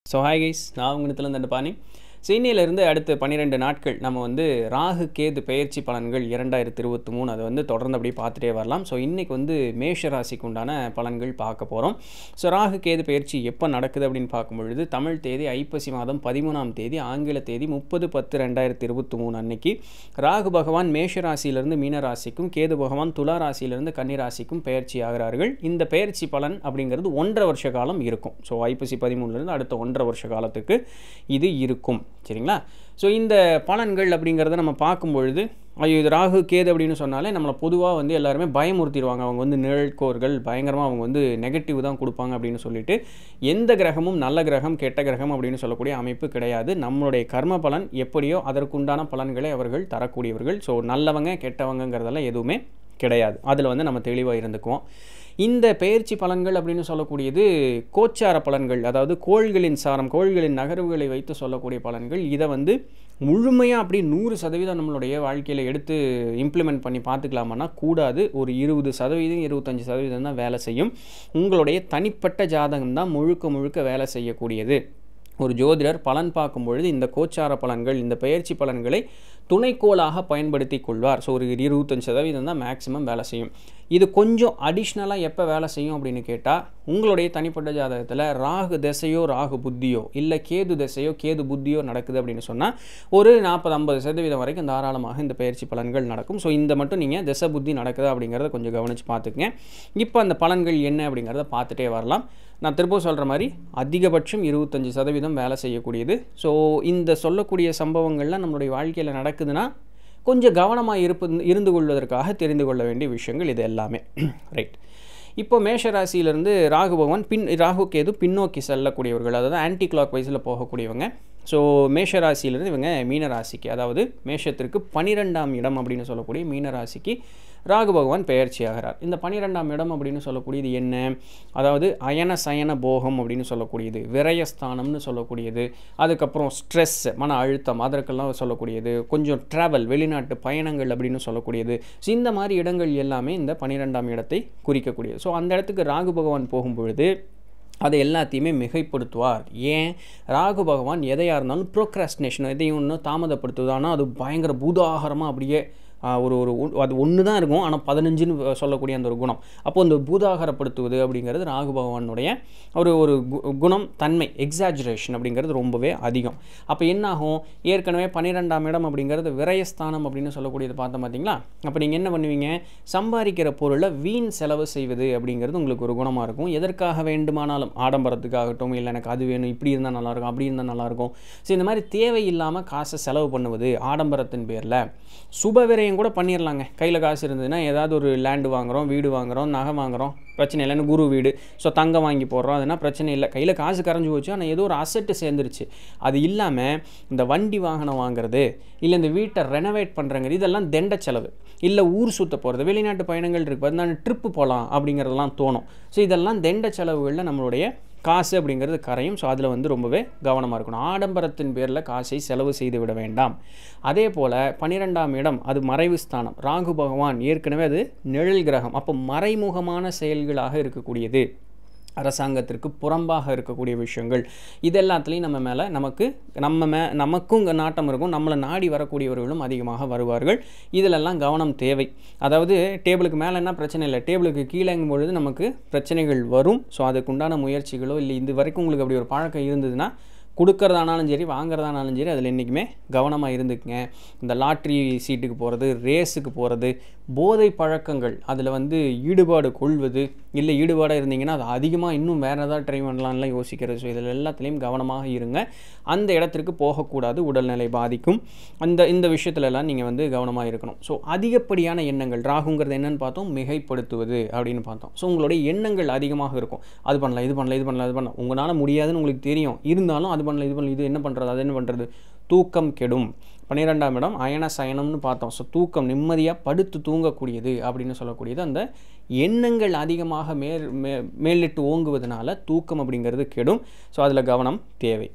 so hi guys நான் உங்களிடத்துல இந்த பாணி ஸோ இன்னையிலேருந்து அடுத்த பன்னிரெண்டு நாட்கள் நம்ம வந்து ராகு கேது பெயர்ச்சி பலன்கள் இரண்டாயிரத்தி இருபத்தி மூணு அதை வந்து தொடர்ந்து அப்படியே பார்த்துட்டே வரலாம் ஸோ இன்றைக்கி வந்து மேஷ ராசிக்கு உண்டான பலன்கள் பார்க்க போகிறோம் ஸோ ராகு கேது பெயர்ச்சி எப்போ நடக்குது அப்படின்னு பார்க்கும் பொழுது தமிழ் தேதி ஐப்பசி மாதம் பதிமூணாம் தேதி ஆங்கில தேதி முப்பது பத்து ரெண்டாயிரத்தி இருபத்தி மூணு அன்னைக்கு ராகு பகவான் மேஷ ராசியிலிருந்து மீன ராசிக்கும் கேது பகவான் துலா ராசியிலிருந்து கன்னி ராசிக்கும் பெயர்ச்சி ஆகிறார்கள் இந்த பெயர்ச்சி பலன் அப்படிங்கிறது ஒன்றரை வருஷ காலம் இருக்கும் ஸோ ஐப்பசி பதிமூணுலேருந்து அடுத்த ஒன்றரை வருஷ காலத்துக்கு இது இருக்கும் சரிங்களா ஸோ இந்த பலன்கள் அப்படிங்கிறத நம்ம பார்க்கும் பொழுது ஐயோ இது ராகு கேது அப்படின்னு சொன்னாலே நம்மளை பொதுவாக வந்து எல்லாருமே பயமுறுத்திடுவாங்க அவங்க வந்து நிழற்கோர்கள் பயங்கரமாக அவங்க வந்து நெகட்டிவ் தான் கொடுப்பாங்க அப்படின்னு சொல்லிட்டு எந்த கிரகமும் நல்ல கிரகம் கெட்ட கிரகம் அப்படின்னு சொல்லக்கூடிய அமைப்பு கிடையாது நம்மளுடைய கர்ம பலன் எப்படியோ அதற்குண்டான பலன்களை அவர்கள் தரக்கூடியவர்கள் ஸோ நல்லவங்க கெட்டவங்கங்கிறதெல்லாம் எதுவுமே கிடையாது அதில் வந்து நம்ம தெளிவாக இருந்துக்குவோம் இந்த பெயர்ச்சி பலன்கள் அப்படின்னு சொல்லக்கூடியது கோச்சார பலன்கள் அதாவது கோள்களின் சாரம் கோள்களின் நகர்வுகளை வைத்து சொல்லக்கூடிய பலன்கள் இதை வந்து முழுமையாக அப்படி நூறு சதவீதம் நம்மளுடைய வாழ்க்கையில் எடுத்து இம்ப்ளிமெண்ட் பண்ணி பார்த்துக்கலாமான்னா கூடாது ஒரு இருபது சதவீதம் இருபத்தஞ்சி சதவீதம் தான் வேலை செய்யும் உங்களுடைய தனிப்பட்ட ஜாதகம் தான் முழுக்க முழுக்க வேலை செய்யக்கூடியது ஒரு ஜோதிடர் பலன் பார்க்கும் பொழுது இந்த கோச்சார பலன்கள் இந்த பயிற்சி பலன்களை துணைக்கோளாக பயன்படுத்தி கொள்வார் ஸோ ஒரு இருபத்தஞ்சி சதவீதம் தான் மேக்ஸிமம் வேலை செய்யும் இது கொஞ்சம் அடிஷ்னலாக எப்போ வேலை செய்யும் அப்படின்னு கேட்டால் உங்களுடைய தனிப்பட்ட ஜாதகத்தில் ராகு திசையோ ராகு புத்தியோ இல்லை கேது திசையோ கேது புத்தியோ நடக்குது அப்படின்னு சொன்னால் ஒரு நாற்பது ஐம்பது சதவீதம் வரைக்கும் தாராளமாக இந்த பயிற்சி பலன்கள் நடக்கும் ஸோ இந்த மட்டும் நீங்கள் திசை புத்தி நடக்குதா அப்படிங்கிறத கொஞ்சம் கவனித்து பார்த்துக்குங்க இப்போ அந்த பலன்கள் என்ன அப்படிங்கிறத பார்த்துட்டே வரலாம் நான் திரும்ப சொல்கிற மாதிரி அதிகபட்சம் இருபத்தஞ்சி சதவீதம் வேலை செய்யக்கூடியது ஸோ இந்த சொல்லக்கூடிய சம்பவங்கள்லாம் நம்மளுடைய வாழ்க்கையில் நடக்குதுன்னா கொஞ்சம் கவனமாக இருப்பு இருந்து கொள்வதற்காக தெரிந்து கொள்ள வேண்டிய விஷயங்கள் இது எல்லாமே ரைட் இப்போ மேஷ ராசியிலேருந்து ராகு பகவான் பின் ராகு கேது பின்னோக்கி செல்லக்கூடியவர்கள் அதாவது ஆன்டி கிளாக் வைஸில் போகக்கூடியவங்க ஸோ மேஷ ராசியிலேருந்து இவங்க மீன ராசிக்கு அதாவது மேஷத்திற்கு பனிரெண்டாம் இடம் அப்படின்னு சொல்லக்கூடிய மீன ராசிக்கு ராகு பகவான் பெயர்ச்சி ஆகிறார் இந்த பனிரெண்டாம் இடம் அப்படின்னு சொல்லக்கூடியது என்ன அதாவது அயன சயன போகம் அப்படின்னு சொல்லக்கூடியது விரயஸ்தானம்னு சொல்லக்கூடியது அதுக்கப்புறம் ஸ்ட்ரெஸ் மன அழுத்தம் அதற்கெல்லாம் சொல்லக்கூடியது கொஞ்சம் ட்ராவல் வெளிநாட்டு பயணங்கள் அப்படின்னு சொல்லக்கூடியது ஸோ இந்த மாதிரி இடங்கள் எல்லாமே இந்த பனிரெண்டாம் இடத்தை குறிக்கக்கூடியது ஸோ அந்த இடத்துக்கு ராகு பகவான் போகும் பொழுது அதை எல்லாத்தையுமே மிகைப்படுத்துவார் ஏன் ராகு பகவான் எதையாக இருந்தாலும் ப்ரோக்ராஸ்டினேஷன் எதையும் ஒன்று தாமதப்படுத்துவதானா அது பயங்கர பூதாகரமாக அப்படியே ஒரு ஒரு அது ஒன்று தான் இருக்கும் ஆனால் பதினஞ்சுன்னு சொல்லக்கூடிய அந்த ஒரு குணம் அப்போ இந்த பூதாகரப்படுத்துவது அப்படிங்கிறது ராகு பகவானுடைய ஒரு ஒரு குணம் தன்மை எக்ஸாஜுரேஷன் அப்படிங்கிறது ரொம்பவே அதிகம் அப்போ என்னாகும் ஏற்கனவே பன்னிரெண்டாம் இடம் அப்படிங்கிறது விரயஸ்தானம் அப்படின்னு சொல்லக்கூடியது பார்த்தோம் பார்த்தீங்களா அப்போ நீங்கள் என்ன பண்ணுவீங்க சம்பாதிக்கிற பொருளை வீண் செலவு செய்வது அப்படிங்கிறது உங்களுக்கு ஒரு குணமாக இருக்கும் எதற்காக வேண்டுமானாலும் ஆடம்பரத்துக்காகட்டும் இல்லை எனக்கு அது வேணும் இப்படி இருந்தால் நல்லாயிருக்கும் அப்படி இருந்தால் நல்லாயிருக்கும் ஸோ இந்த மாதிரி தேவையில்லாமல் காசை செலவு பண்ணுவது ஆடம்பரத்தின் பேரில் சுப விரயம் கூட பண்ணிடலாங்க கையில் காசு இருந்ததுன்னா ஏதாவது ஒரு லேண்டு வாங்குகிறோம் வீடு வாங்குகிறோம் நகை வாங்குகிறோம் பிரச்சனை இல்லைன்னு குரு வீடு ஸோ தங்கம் வாங்கி போடுறோம் அதனால் பிரச்சனை இல்லை கையில் காசு கரைஞ்சி போச்சு ஆனால் ஏதோ ஒரு அசட்டு சேர்ந்துருச்சு அது இல்லாமல் இந்த வண்டி வாகனம் வாங்குறது இல்லை இந்த வீட்டை ரெனோவேட் பண்ணுறங்கிறது இதெல்லாம் தெண்ட செலவு இல்லை ஊர் சுற்ற போகிறது வெளிநாட்டு பயணங்கள் இருக்குது பார்த்தீங்கன்னா ட்ரிப்பு போகலாம் அப்படிங்கிறதெல்லாம் தோணும் ஸோ இதெல்லாம் தெண்ட செலவுகளில் நம்மளுடைய காசு அப்படிங்கிறது கரையும் ஸோ அதில் வந்து ரொம்பவே கவனமாக இருக்கணும் ஆடம்பரத்தின் பேரில் காசை செலவு செய்து விட வேண்டாம் அதே போல் பன்னிரெண்டாம் இடம் அது மறைவு ஸ்தானம் ராகு பகவான் ஏற்கனவே அது நிழல் கிரகம் அப்போ மறைமுகமான செயல்களாக இருக்கக்கூடியது அரசாங்கத்திற்கு புறம்பாக இருக்கக்கூடிய விஷயங்கள் இது எல்லாத்துலேயும் நம்ம மேலே நமக்கு நம்ம மே நமக்கும் இங்கே நாட்டம் இருக்கும் நம்மளை நாடி வரக்கூடியவர்களும் அதிகமாக வருவார்கள் இதிலெல்லாம் கவனம் தேவை அதாவது டேபிளுக்கு மேலே என்ன பிரச்சனை இல்லை டேபிளுக்கு கீழேங்கும் பொழுது நமக்கு பிரச்சனைகள் வரும் ஸோ அதுக்குண்டான முயற்சிகளோ இல்லை இது வரைக்கும் உங்களுக்கு அப்படி ஒரு பழக்கம் இருந்ததுன்னா கொடுக்கறதானாலும் சரி வாங்குறதானாலும் சரி அதில் என்றைக்குமே கவனமாக இருந்துக்குங்க இந்த லாட்ரி சீட்டுக்கு போகிறது ரேஸுக்கு போகிறது போதை பழக்கங்கள் அதில் வந்து ஈடுபாடு கொள்வது இல்லை ஈடுபாடாக இருந்தீங்கன்னா அது அதிகமாக இன்னும் வேறு ஏதாவது ட்ரை பண்ணலாம்லாம் யோசிக்கிறது ஸோ இதில் எல்லாத்துலேயும் கவனமாக இருங்க அந்த இடத்திற்கு போகக்கூடாது உடல்நிலை பாதிக்கும் அந்த இந்த விஷயத்துலலாம் நீங்கள் வந்து கவனமாக இருக்கணும் ஸோ அதிகப்படியான எண்ணங்கள் ராகுங்கிறது என்னென்னு பார்த்தோம் மிகைப்படுத்துவது அப்படின்னு பார்த்தோம் ஸோ உங்களுடைய எண்ணங்கள் அதிகமாக இருக்கும் அது பண்ணலாம் இது பண்ணலாம் இது பண்ணலாம் இது பண்ணலாம் உங்களால் முடியாதுன்னு உங்களுக்கு தெரியும் இருந்தாலும் அது பண்ணல இது பண்ணல இது என்ன பண்ணுறது அது என்ன பண்ணுறது தூக்கம் கெடும் பன்னிரெண்டாம் இடம் அயன சயனம்னு பார்த்தோம் ஸோ தூக்கம் நிம்மதியாக படுத்து தூங்கக்கூடியது அப்படின்னு சொல்லக்கூடியது அந்த எண்ணங்கள் அதிகமாக மேல் மே மேலிட்டு ஓங்குவதனால தூக்கம் அப்படிங்கிறது கெடும் ஸோ அதில் கவனம் தேவை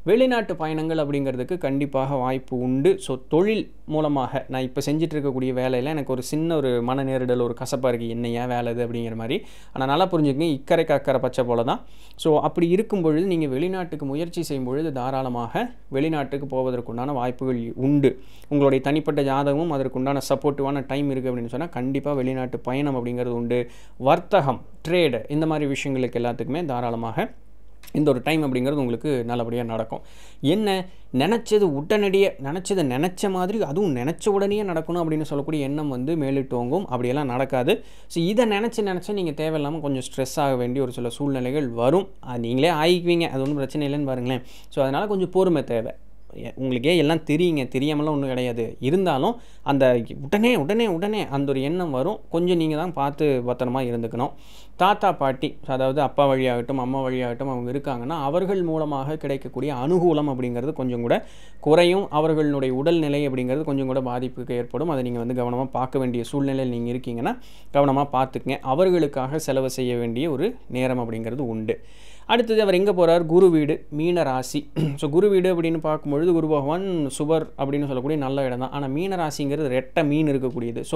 வெளிநாட்டு பயணங்கள் அப்படிங்கிறதுக்கு கண்டிப்பாக வாய்ப்பு உண்டு ஸோ தொழில் மூலமாக நான் இப்போ செஞ்சுட்டு இருக்கக்கூடிய வேலையில் எனக்கு ஒரு சின்ன ஒரு மன நேரிடல் ஒரு கசப்பாக இருக்குது என்ன ஏன் வேலை இது அப்படிங்கிற மாதிரி ஆனால் நல்லா புரிஞ்சுக்கங்க இக்கரைக்கு அக்கறை பச்சை போல தான் ஸோ அப்படி இருக்கும் பொழுது நீங்கள் வெளிநாட்டுக்கு முயற்சி செய்யும் பொழுது தாராளமாக வெளிநாட்டுக்கு போவதற்குண்டான வாய்ப்புகள் உண்டு உங்களுடைய தனிப்பட்ட ஜாதகமும் அதற்குண்டான சப்போர்ட்டிவான டைம் இருக்குது அப்படின்னு சொன்னால் கண்டிப்பாக வெளிநாட்டு பயணம் அப்படிங்கிறது உண்டு வர்த்தகம் ட்ரேடு இந்த மாதிரி விஷயங்களுக்கு எல்லாத்துக்குமே தாராளமாக இந்த ஒரு டைம் அப்படிங்கிறது உங்களுக்கு நல்லபடியாக நடக்கும் என்ன நினச்சது உடனடியே நினச்சதை நினச்ச மாதிரி அதுவும் நினச்ச உடனே நடக்கணும் அப்படின்னு சொல்லக்கூடிய எண்ணம் வந்து மேலிட்டோங்கும் அப்படியெல்லாம் நடக்காது ஸோ இதை நினச்சி நினச்சி நீங்கள் தேவையில்லாமல் கொஞ்சம் ஸ்ட்ரெஸ் ஆக வேண்டிய ஒரு சில சூழ்நிலைகள் வரும் அது நீங்களே ஆகிக்குவீங்க அது ஒன்றும் பிரச்சனை இல்லைன்னு பாருங்களேன் ஸோ அதனால் கொஞ்சம் பொறுமை தேவை எ- உங்களுக்கே எல்லாம் தெரியுங்க தெரியாமலாம் ஒன்றும் கிடையாது இருந்தாலும் அந்த உடனே உடனே உடனே அந்த ஒரு எண்ணம் வரும் கொஞ்சம் நீங்கள் தான் பார்த்து பத்திரமா இருந்துக்கணும் தாத்தா பாட்டி அதாவது அப்பா வழியாகட்டும் அம்மா வழியாகட்டும் அவங்க இருக்காங்கன்னா அவர்கள் மூலமாக கிடைக்கக்கூடிய அனுகூலம் அப்படிங்கிறது கொஞ்சம் கூட குறையும் அவர்களுடைய உடல்நிலை அப்படிங்கிறது கொஞ்சம் கூட பாதிப்புக்கு ஏற்படும் அதை நீங்கள் வந்து கவனமாக பார்க்க வேண்டிய சூழ்நிலையில் நீங்கள் இருக்கீங்கன்னா கவனமாக பார்த்துக்குங்க அவர்களுக்காக செலவு செய்ய வேண்டிய ஒரு நேரம் அப்படிங்கிறது உண்டு அடுத்தது அவர் எங்கே போகிறார் குரு வீடு மீன ராசி ஸோ குரு வீடு அப்படின்னு பார்க்கும்பொழுது குரு பகவான் சுபர் அப்படின்னு சொல்லக்கூடிய நல்ல இடம் தான் ஆனால் மீன ராசிங்கிறது ரெட்டை மீன் இருக்கக்கூடியது ஸோ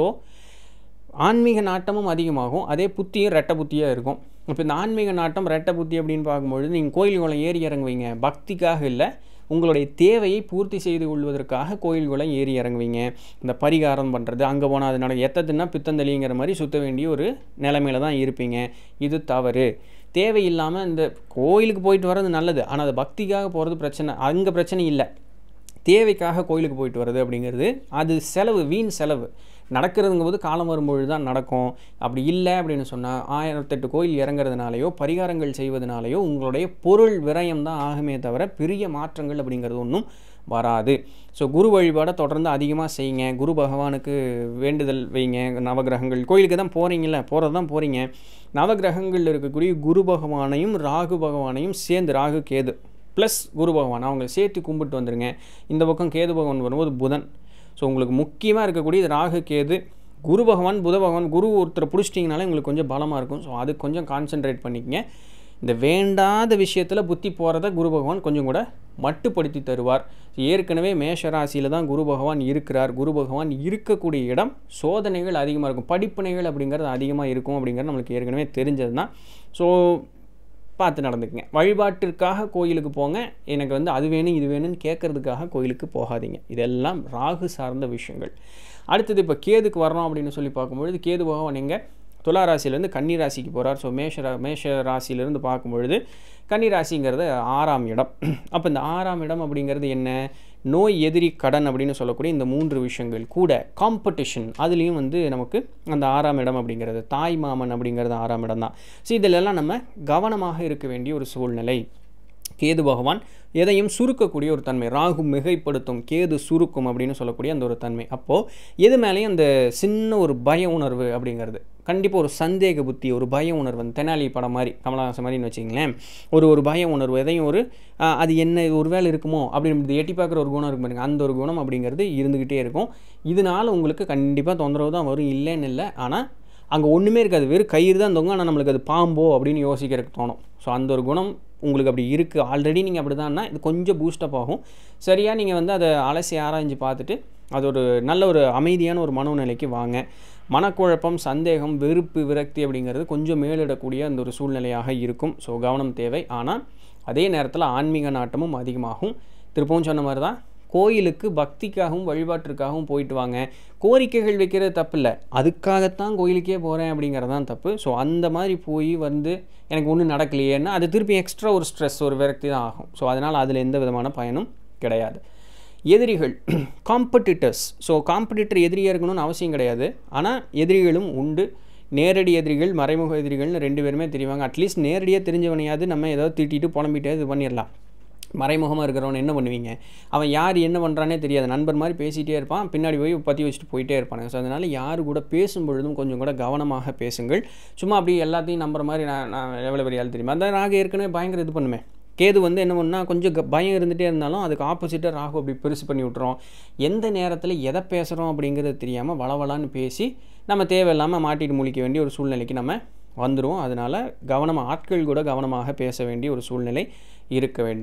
ஆன்மீக நாட்டமும் அதிகமாகும் அதே புத்தியும் ரெட்டை புத்தியாக இருக்கும் இப்போ இந்த ஆன்மீக நாட்டம் ரெட்டை புத்தி அப்படின்னு பார்க்கும்பொழுது நீங்கள் கோயில்குளம் ஏறி இறங்குவீங்க பக்திக்காக இல்லை உங்களுடைய தேவையை பூர்த்தி செய்து கொள்வதற்காக கோயில்குளம் ஏறி இறங்குவீங்க இந்த பரிகாரம் பண்ணுறது அங்கே போனால் அது நட எத்ததுன்னா பித்தந்தளிங்கிற மாதிரி சுற்ற வேண்டிய ஒரு நிலைமையில தான் இருப்பீங்க இது தவறு தேவையில்லாமல் இந்த கோயிலுக்கு போயிட்டு வர்றது நல்லது ஆனால் அது பக்திக்காக போகிறது பிரச்சனை அங்கே பிரச்சனை இல்லை தேவைக்காக கோயிலுக்கு போயிட்டு வர்றது அப்படிங்கிறது அது செலவு வீண் செலவு நடக்கிறதுங்கும்போது காலம் வரும்பொழுது தான் நடக்கும் அப்படி இல்லை அப்படின்னு சொன்னால் ஆயிரத்தெட்டு கோயில் இறங்குறதுனாலையோ பரிகாரங்கள் செய்வதனாலையோ உங்களுடைய பொருள் விரயம் தான் ஆகுமே தவிர பெரிய மாற்றங்கள் அப்படிங்கிறது ஒன்றும் வராது ஸோ குரு வழிபாடை தொடர்ந்து அதிகமாக செய்யுங்க குரு பகவானுக்கு வேண்டுதல் வைங்க நவகிரகங்கள் கோயிலுக்கு தான் போகிறீங்கள போகிறது தான் போகிறீங்க நவகிரகங்களில் இருக்கக்கூடிய குரு பகவானையும் ராகு பகவானையும் சேர்ந்து ராகு கேது ப்ளஸ் குரு பகவான் அவங்க சேர்த்து கும்பிட்டு வந்துடுங்க இந்த பக்கம் கேது பகவான் வரும்போது புதன் ஸோ உங்களுக்கு முக்கியமாக இருக்கக்கூடிய இது ராகு கேது குரு பகவான் புத பகவான் குரு ஒருத்தரை பிடிச்சிட்டிங்கனாலே உங்களுக்கு கொஞ்சம் பலமாக இருக்கும் ஸோ அது கொஞ்சம் கான்சென்ட்ரேட் பண்ணிக்கங்க இந்த வேண்டாத விஷயத்தில் புத்தி போகிறத குரு பகவான் கொஞ்சம் கூட மட்டுப்படுத்தி தருவார் ஏற்கனவே மேஷ ராசியில் தான் குரு பகவான் இருக்கிறார் குரு பகவான் இருக்கக்கூடிய இடம் சோதனைகள் அதிகமாக இருக்கும் படிப்பினைகள் அப்படிங்கிறது அதிகமாக இருக்கும் அப்படிங்கிறது நம்மளுக்கு ஏற்கனவே தெரிஞ்சது தான் ஸோ பார்த்து நடந்துக்குங்க வழிபாட்டிற்காக கோயிலுக்கு போங்க எனக்கு வந்து அது வேணும் இது வேணும்னு கேட்கறதுக்காக கோயிலுக்கு போகாதீங்க இதெல்லாம் ராகு சார்ந்த விஷயங்கள் அடுத்தது இப்போ கேதுக்கு வரணும் அப்படின்னு சொல்லி பார்க்கும்பொழுது கேது பகவான் எங்கே துலா ராசியிலேருந்து கன்னி ராசிக்கு போகிறார் ஸோ மேஷ ரா மேஷ ராசியிலேருந்து பார்க்கும்பொழுது கன்னி ராசிங்கிறது ஆறாம் இடம் அப்போ இந்த ஆறாம் இடம் அப்படிங்கிறது என்ன நோய் எதிரி கடன் அப்படின்னு சொல்லக்கூடிய இந்த மூன்று விஷயங்கள் கூட காம்படிஷன் அதுலேயும் வந்து நமக்கு அந்த ஆறாம் இடம் அப்படிங்கிறது தாய் மாமன் அப்படிங்கிறது ஆறாம் இடம் தான் ஸோ இதிலெல்லாம் நம்ம கவனமாக இருக்க வேண்டிய ஒரு சூழ்நிலை கேது பகவான் எதையும் சுருக்கக்கூடிய ஒரு தன்மை ராகு மிகைப்படுத்தும் கேது சுருக்கும் அப்படின்னு சொல்லக்கூடிய அந்த ஒரு தன்மை அப்போது எது மேலேயும் அந்த சின்ன ஒரு பய உணர்வு அப்படிங்கிறது கண்டிப்பாக ஒரு சந்தேக புத்தி ஒரு பய உணர்வு அந்த தெனாலி படம் மாதிரி கமலஹாசன் மாதிரின்னு வச்சிங்களேன் ஒரு ஒரு பய உணர்வு எதையும் ஒரு ஆ, அது என்ன இது ஒரு வேலை இருக்குமோ அப்படின்னு எட்டி பார்க்குற ஒரு குணம் இருக்கும் பாருங்க அந்த ஒரு குணம் அப்படிங்கிறது இருந்துக்கிட்டே இருக்கும் இதனால் உங்களுக்கு கண்டிப்பாக தொந்தரவு தான் வரும் இல்லைன்னு இல்லை ஆனால் அங்கே ஒன்றுமே இருக்காது வெறும் கயிறு தான் தொங்கும் ஆனால் நம்மளுக்கு அது பாம்போ அப்படின்னு யோசிக்கிறதுக்கு தோணும் ஸோ அந்த ஒரு குணம் உங்களுக்கு அப்படி இருக்குது ஆல்ரெடி நீங்கள் அப்படி தான்னா இது கொஞ்சம் பூஸ்டப் ஆகும் சரியாக நீங்கள் வந்து அதை அலசி ஆராய்ஞ்சு பார்த்துட்டு அது ஒரு நல்ல ஒரு அமைதியான ஒரு மனோநிலைக்கு வாங்க மனக்குழப்பம் சந்தேகம் வெறுப்பு விரக்தி அப்படிங்கிறது கொஞ்சம் மேலிடக்கூடிய அந்த ஒரு சூழ்நிலையாக இருக்கும் ஸோ கவனம் தேவை ஆனால் அதே நேரத்தில் ஆன்மீக நாட்டமும் அதிகமாகும் திருப்பவும் சொன்ன மாதிரி தான் கோயிலுக்கு பக்திக்காகவும் வழிபாட்டிற்காகவும் போயிட்டு வாங்க கோரிக்கைகள் வைக்கிறது தப்பு இல்லை அதுக்காகத்தான் கோயிலுக்கே போகிறேன் அப்படிங்கிறது தான் தப்பு ஸோ அந்த மாதிரி போய் வந்து எனக்கு ஒன்றும் நடக்கலையேன்னா அது திருப்பி எக்ஸ்ட்ரா ஒரு ஸ்ட்ரெஸ் ஒரு விரக்தி தான் ஆகும் ஸோ அதனால் அதில் எந்த விதமான பயனும் கிடையாது எதிரிகள் காம்படிட்டர்ஸ் ஸோ காம்படிட்டர் எதிரியாக இருக்கணும்னு அவசியம் கிடையாது ஆனால் எதிரிகளும் உண்டு நேரடி எதிரிகள் மறைமுக எதிரிகள்னு ரெண்டு பேருமே தெரிவாங்க அட்லீஸ்ட் நேரடியாக தெரிஞ்சவனையாவது நம்ம ஏதாவது திட்டிட்டு புலம்பிட்டு இது பண்ணிடலாம் மறைமுகமாக இருக்கிறவன் என்ன பண்ணுவீங்க அவன் யார் என்ன பண்ணுறானே தெரியாது நண்பர் மாதிரி பேசிகிட்டே இருப்பான் பின்னாடி போய் பற்றி வச்சுட்டு போயிட்டே இருப்பானுங்க ஸோ அதனால் யார் கூட பேசும் பொழுதும் கொஞ்சம் கூட கவனமாக பேசுங்கள் சும்மா அப்படியே எல்லாத்தையும் நம்புற மாதிரி நான் நான் எவ்வளோ பெரிய ஆள் தெரியுமா அதான் ராகு ஏற்கனவே பயங்கர இது பண்ணுமே கேது வந்து என்ன பண்ணா கொஞ்சம் க- பயம் இருந்துகிட்டே இருந்தாலும் அதுக்கு ஆப்போசிட்டாக ராகு அப்படி பெருசு பண்ணி விட்டுறோம் எந்த நேரத்தில் எதை பேசுகிறோம் அப்படிங்கிறது தெரியாமல் வளவலான்னு பேசி நம்ம தேவையில்லாமல் மாட்டிட்டு முழிக்க வேண்டிய ஒரு சூழ்நிலைக்கு நம்ம வந்துடுவோம் அதனால் கவனமாக ஆட்கள் கூட கவனமாக பேச வேண்டிய ஒரு சூழ்நிலை இருக்க வேண்டும்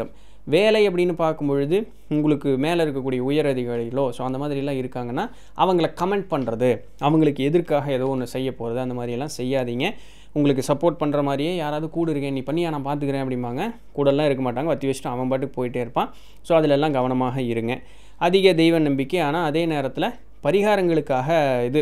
வேலை அப்படின்னு பார்க்கும் பொழுது உங்களுக்கு மேலே இருக்கக்கூடிய உயர் அதிகாரிகளோ ஸோ அந்த மாதிரிலாம் இருக்காங்கன்னா அவங்கள கமெண்ட் பண்ணுறது அவங்களுக்கு எதிர்க்காக ஏதோ ஒன்று செய்ய போகிறது அந்த மாதிரியெல்லாம் செய்யாதீங்க உங்களுக்கு சப்போர்ட் பண்ணுற மாதிரியே யாராவது கூட இருக்கேன் நீ பண்ணியா நான் பார்த்துக்கிறேன் அப்படிம்பாங்க கூடலாம் இருக்க மாட்டாங்க வத்தி வச்சுட்டு அவன் பாட்டுக்கு போயிட்டே இருப்பான் ஸோ அதிலெல்லாம் கவனமாக இருங்க அதிக தெய்வ நம்பிக்கை ஆனால் அதே நேரத்தில் பரிகாரங்களுக்காக இது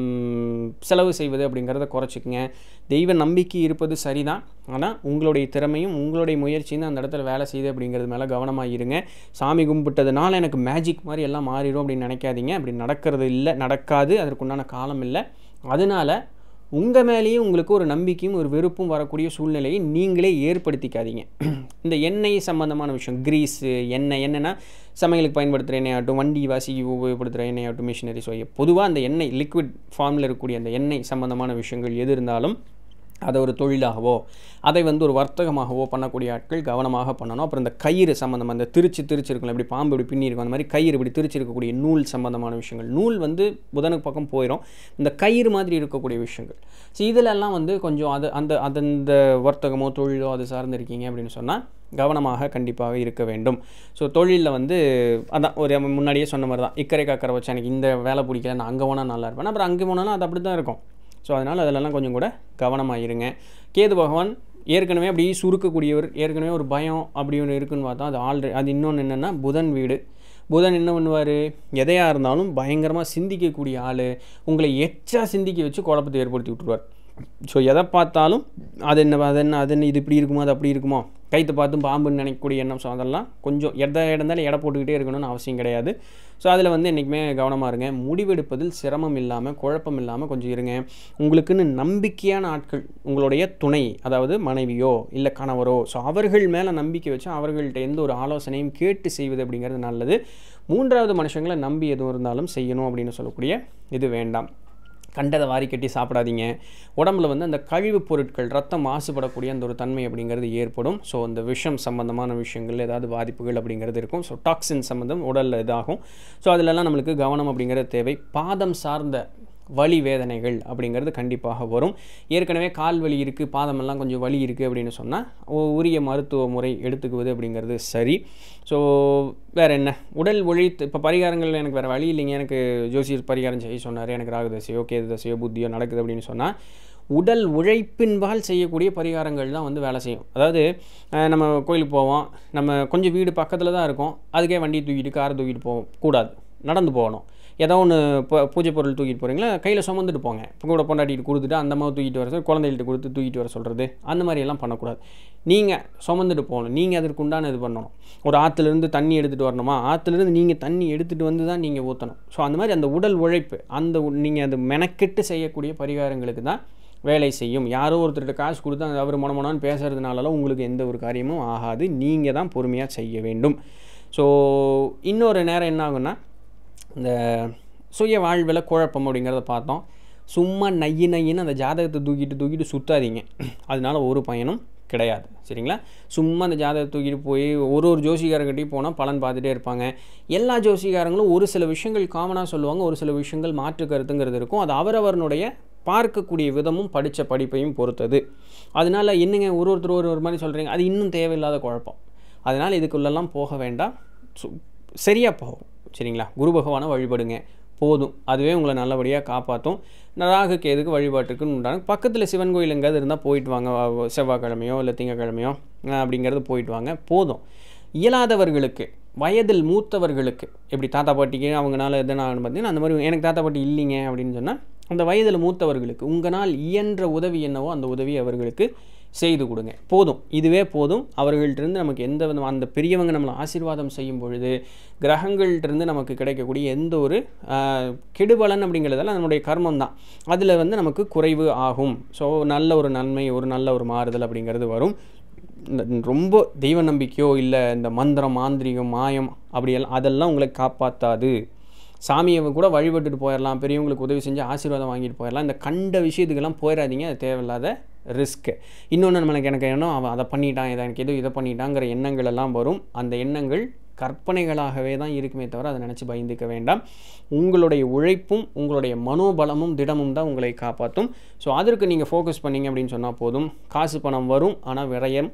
ம், செலவு செய்வது அப்படிங்கிறத குறைச்சிக்கங்க தெய்வ நம்பிக்கை இருப்பது சரிதான் ஆனால் உங்களுடைய திறமையும் உங்களுடைய முயற்சியும் தான் அந்த இடத்துல வேலை செய்யுது அப்படிங்கிறது மேலே கவனமாக இருங்க சாமி கும்பிட்டதுனால எனக்கு மேஜிக் மாதிரி எல்லாம் மாறிடும் அப்படின்னு நினைக்காதீங்க அப்படி நடக்கிறது இல்லை நடக்காது அதற்குண்டான காலம் இல்லை அதனால உங்கள் மேலேயும் உங்களுக்கு ஒரு நம்பிக்கையும் ஒரு வெறுப்பும் வரக்கூடிய சூழ்நிலையை நீங்களே ஏற்படுத்திக்காதீங்க இந்த எண்ணெய் சம்பந்தமான விஷயம் கிரீஸு எண்ணெய் என்னென்னா சமையலுக்கு பயன்படுத்துகிற எண்ணெய் ஆகட்டும் வண்டி வாசிக்கு உபயோகப்படுத்துகிற எண்ணெய் ஆகட்டும் மிஷினரிஸ் பொதுவாக அந்த எண்ணெய் லிக்விட் ஃபார்மில் இருக்கக்கூடிய அந்த எண்ணெய் சம்பந்தமான விஷயங்கள் எது இருந்தாலும் அதை ஒரு தொழிலாகவோ அதை வந்து ஒரு வர்த்தகமாகவோ பண்ணக்கூடிய ஆட்கள் கவனமாக பண்ணணும் அப்புறம் இந்த கயிறு சம்மந்தமாக இந்த திருச்சி திருச்சி இருக்கும்ல இப்படி பாம்பு இப்படி பின்னி இருக்கும் அந்த மாதிரி கயிறு இப்படி திருச்சி இருக்கக்கூடிய நூல் சம்பந்தமான விஷயங்கள் நூல் வந்து புதனுக்கு பக்கம் போயிடும் இந்த கயிறு மாதிரி இருக்கக்கூடிய விஷயங்கள் ஸோ இதிலெல்லாம் வந்து கொஞ்சம் அது அந்த அந்த வர்த்தகமோ தொழிலோ அது சார்ந்து இருக்கீங்க அப்படின்னு சொன்னால் கவனமாக கண்டிப்பாக இருக்க வேண்டும் ஸோ தொழிலில் வந்து அதான் ஒரு முன்னாடியே சொன்ன மாதிரி தான் இக்கரை காக்கரை வச்சு எனக்கு இந்த வேலை பிடிக்கல நான் அங்கே போனால் நல்லா இருப்பேன் அப்புறம் அங்கே போனாலும் அது அப்படி தான் இருக்கும் ஸோ அதனால் அதிலெல்லாம் கொஞ்சம் கூட கவனமாக இருங்க கேது பகவான் ஏற்கனவே அப்படி சுருக்கக்கூடியவர் ஏற்கனவே ஒரு பயம் அப்படி ஒன்று இருக்குன்னு பார்த்தா அது ஆல்ரெடி அது இன்னொன்று என்னென்னா புதன் வீடு புதன் என்ன பண்ணுவார் எதையாக இருந்தாலும் பயங்கரமாக சிந்திக்கக்கூடிய ஆள் உங்களை எச்சா சிந்திக்க வச்சு குழப்பத்தை ஏற்படுத்தி விட்டுருவார் ஸோ எதை பார்த்தாலும் அது என்ன அது என்ன அது என்ன இது இப்படி இருக்குமோ அது அப்படி இருக்குமோ கைத்தை பார்த்து பாம்புன்னு நினைக்கக்கூடிய எண்ணம் ஸோ அதெல்லாம் கொஞ்சம் எதை இடந்தாலும் எடை போட்டுக்கிட்டே இருக்கணும்னு அவசியம் கிடையாது ஸோ அதில் வந்து என்றைக்குமே கவனமாக இருங்க முடிவெடுப்பதில் சிரமம் இல்லாமல் குழப்பம் இல்லாமல் கொஞ்சம் இருங்க உங்களுக்குன்னு நம்பிக்கையான ஆட்கள் உங்களுடைய துணை அதாவது மனைவியோ இல்லை கணவரோ ஸோ அவர்கள் மேலே நம்பிக்கை வச்சு அவர்கள்ட்ட எந்த ஒரு ஆலோசனையும் கேட்டு செய்வது அப்படிங்கிறது நல்லது மூன்றாவது மனுஷங்களை நம்பி எதுவும் இருந்தாலும் செய்யணும் அப்படின்னு சொல்லக்கூடிய இது வேண்டாம் கண்டதை வாரி கட்டி சாப்பிடாதீங்க உடம்புல வந்து அந்த கழிவுப் பொருட்கள் ரத்தம் மாசுபடக்கூடிய அந்த ஒரு தன்மை அப்படிங்கிறது ஏற்படும் ஸோ அந்த விஷம் சம்பந்தமான விஷயங்கள் ஏதாவது பாதிப்புகள் அப்படிங்கிறது இருக்கும் ஸோ டாக்ஸின் சம்மந்தம் உடலில் இதாகும் ஸோ அதிலெல்லாம் நம்மளுக்கு கவனம் அப்படிங்கிறது தேவை பாதம் சார்ந்த வலி வேதனைகள் அப்படிங்கிறது கண்டிப்பாக வரும் ஏற்கனவே கால் வலி இருக்குது பாதமெல்லாம் கொஞ்சம் வலி இருக்குது அப்படின்னு சொன்னால் உரிய மருத்துவ முறை எடுத்துக்குவது அப்படிங்கிறது சரி ஸோ வேறு என்ன உடல் ஒழித்து இப்போ பரிகாரங்கள் எனக்கு வேறு வழி இல்லைங்க எனக்கு ஜோசியர் பரிகாரம் செய்ய சொன்னார் எனக்கு ராகு தசையோ கேது தசையோ புத்தியோ நடக்குது அப்படின்னு சொன்னால் உடல் உழைப்பின்பால் செய்யக்கூடிய பரிகாரங்கள் தான் வந்து வேலை செய்யும் அதாவது அஹ், நம்ம கோயிலுக்கு போவோம் நம்ம கொஞ்சம் வீடு பக்கத்தில் தான் இருக்கும் அதுக்கே வண்டி தூக்கிட்டு காரை தூக்கிட்டு போவோம் கூடாது நடந்து போகணும் ஏதோ ஒன்று பூஜை பொருள் தூக்கிட்டு போகிறீங்களா கையில் சுமந்துட்டு போங்க இப்போ கூட பொண்டாட்டிட்டு கொடுத்துட்டு அந்த மாதிரி தூக்கிட்டு வர சொல்லி குழந்தைகள்ட்ட கொடுத்து தூக்கிட்டு வர சொல்கிறது அந்த மாதிரி எல்லாம் பண்ணக்கூடாது நீங்கள் சுமந்துட்டு போகணும் நீங்கள் அதற்கு உண்டான இது பண்ணணும் ஒரு ஆற்றுலேருந்து தண்ணி எடுத்துகிட்டு வரணுமா ஆற்றுலேருந்து நீங்கள் தண்ணி எடுத்துகிட்டு வந்து தான் நீங்கள் ஊற்றணும் ஸோ அந்த மாதிரி அந்த உடல் உழைப்பு அந்த நீங்கள் அது மெனக்கெட்டு செய்யக்கூடிய பரிகாரங்களுக்கு தான் வேலை செய்யும் யாரோ ஒருத்தர்கிட்ட காசு கொடுத்து அந்த அவர் மொனமொனான்னு பேசுறதுனாலலாம் உங்களுக்கு எந்த ஒரு காரியமும் ஆகாது நீங்கள் தான் பொறுமையாக செய்ய வேண்டும் ஸோ இன்னொரு நேரம் என்ன ஆகும்னா இந்த சுய வாழ்வில் குழப்பம் அப்படிங்கிறத பார்த்தோம் சும்மா நையி நையின்னு அந்த ஜாதகத்தை தூக்கிட்டு தூக்கிட்டு சுத்தாதீங்க அதனால ஒரு பயனும் கிடையாது சரிங்களா சும்மா அந்த ஜாதகத்தை தூக்கிட்டு போய் ஒரு ஒரு ஜோசிகாரங்கிட்டையும் போனால் பலன் பார்த்துட்டே இருப்பாங்க எல்லா ஜோசிகாரங்களும் ஒரு சில விஷயங்கள் காமனாக சொல்லுவாங்க ஒரு சில விஷயங்கள் மாற்று கருத்துங்கிறது இருக்கும் அது அவரவருடைய பார்க்கக்கூடிய விதமும் படித்த படிப்பையும் பொறுத்தது அதனால என்னங்க ஒரு ஒருத்தர் ஒரு ஒரு மாதிரி சொல்கிறீங்க அது இன்னும் தேவையில்லாத குழப்பம் அதனால் இதுக்குள்ளெல்லாம் போக வேண்டாம் சு- சரியாக போகும் சரிங்களா குரு பகவானை வழிபடுங்க போதும் அதுவே உங்களை நல்லபடியாக காப்பாற்றும் ராகு கேதுக்கு வழிபாட்டுக்குன்னு உண்டான பக்கத்தில் சிவன் கோயில் எங்கேயாவது இருந்தால் போயிட்டு வாங்க வ- செவ்வாய்க்கிழமையோ இல்லை திங்கக்கிழமையோ அஹ் அப்படிங்கிறது போயிட்டு வாங்க போதும் இயலாதவர்களுக்கு வயதில் மூத்தவர்களுக்கு எப்படி தாத்தா பாட்டிக்கு அவங்கனால எதனா பார்த்தீங்கன்னா அந்த மாதிரி எனக்கு தாத்தா பாட்டி இல்லைங்க அப்படின்னு சொன்னால் அந்த வயதில் மூத்தவர்களுக்கு உங்களால் இயன்ற உதவி என்னவோ அந்த உதவி அவர்களுக்கு செய்து கொடுங்க போதும் இதுவே போதும் அவர்கள்ட்டிருந்து நமக்கு எந்த விதம் அந்த பெரியவங்க நம்மளை ஆசீர்வாதம் செய்யும் பொழுது கிரகங்கள்ட்டிருந்து நமக்கு கிடைக்கக்கூடிய எந்த ஒரு ஆஹ், கெடுபலன் அப்படிங்கிறதெல்லாம் நம்முடைய கர்மம் தான் அதில் வந்து நமக்கு குறைவு ஆகும் ஸோ நல்ல ஒரு நன்மை ஒரு நல்ல ஒரு மாறுதல் அப்படிங்கிறது வரும் இந்த ரொம்ப தெய்வ நம்பிக்கையோ இல்லை இந்த மந்திரம் மாந்திரிகம் மாயம் அப்படியெல்லாம் அதெல்லாம் உங்களை காப்பாற்றாது சாமியை கூட வழிபட்டுட்டு போயிடலாம் பெரியவங்களுக்கு உதவி செஞ்சு ஆசீர்வாதம் வாங்கிட்டு போயிடலாம் இந்த கண்ட விஷயத்துக்கெல்லாம் போயிடாதீங்க அது தேவையில்லாத ரிஸ்க்கு இன்னொன்று நம்மளுக்கு எனக்கு எண்ணம் அவன் அதை பண்ணிட்டான் இதை எனக்கு எதுவும் இதை பண்ணிட்டாங்கிற எண்ணங்கள் எல்லாம் வரும் அந்த எண்ணங்கள் கற்பனைகளாகவே தான் இருக்குமே தவிர அதை நினச்சி பயந்துக்க வேண்டாம் உங்களுடைய உழைப்பும் உங்களுடைய மனோபலமும் திடமும் தான் உங்களை காப்பாற்றும் ஸோ அதற்கு நீங்கள் ஃபோக்கஸ் பண்ணீங்க அப்படின்னு சொன்னால் போதும் காசு பணம் வரும் ஆனால் விரயம்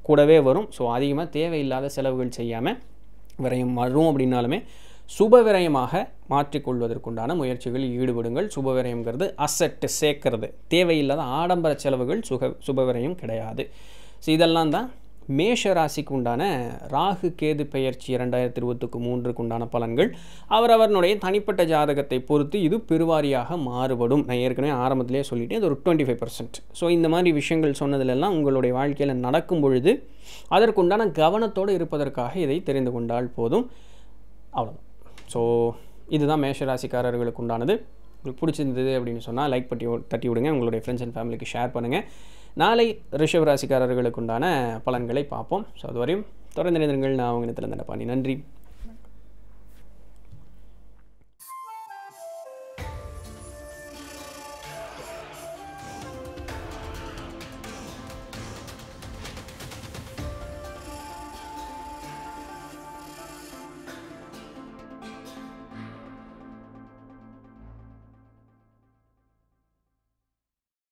கூடவே வரும் ஸோ அதிகமாக தேவையில்லாத செலவுகள் செய்யாமல் விரயம் வரும் அப்படின்னாலுமே சுப விரயமாக மாற்றிக்கொள்வதற்குண்டான முயற்சிகளில் ஈடுபடுங்கள் சுப விரயம்ங்கிறது அசட்டு சேர்க்கறது தேவையில்லாத ஆடம்பர செலவுகள் சுக சுப விரயம் கிடையாது ஸோ இதெல்லாம் தான் மேஷ ராசிக்கு உண்டான ராகு கேது பெயர்ச்சி இரண்டாயிரத்தி இருபத்துக்கு மூன்றுக்கு உண்டான பலன்கள் அவரவர்களுடைய தனிப்பட்ட ஜாதகத்தை பொறுத்து இது பெருவாரியாக மாறுபடும் நான் ஏற்கனவே ஆரம்பத்திலே சொல்லிட்டேன் இது ஒரு டுவெண்ட்டி ஃபைவ் பர்சன்ட் ஸோ இந்த மாதிரி விஷயங்கள் சொன்னதிலெல்லாம் உங்களுடைய வாழ்க்கையில் நடக்கும் பொழுது அதற்குண்டான கவனத்தோடு இருப்பதற்காக இதை தெரிந்து கொண்டால் போதும் அவ்வளோதான் ஸோ இதுதான் மேஷராசிக்காரர்களுக்கு உண்டானது உங்களுக்கு பிடிச்சிருந்தது அப்படின்னு சொன்னால் லைக் பட்டி தட்டி விடுங்க உங்களுடைய ஃப்ரெண்ட்ஸ் அண்ட் ஃபேமிலிக்கு ஷேர் பண்ணுங்கள் நாளை ரிஷப ராசிக்காரர்களுக்கு உண்டான பலன்களை பார்ப்போம் ஸோ அதுவரையும் தொடர்ந்து நினைந்திருங்கள் நான் அவங்க நிலத்தில் நன்றி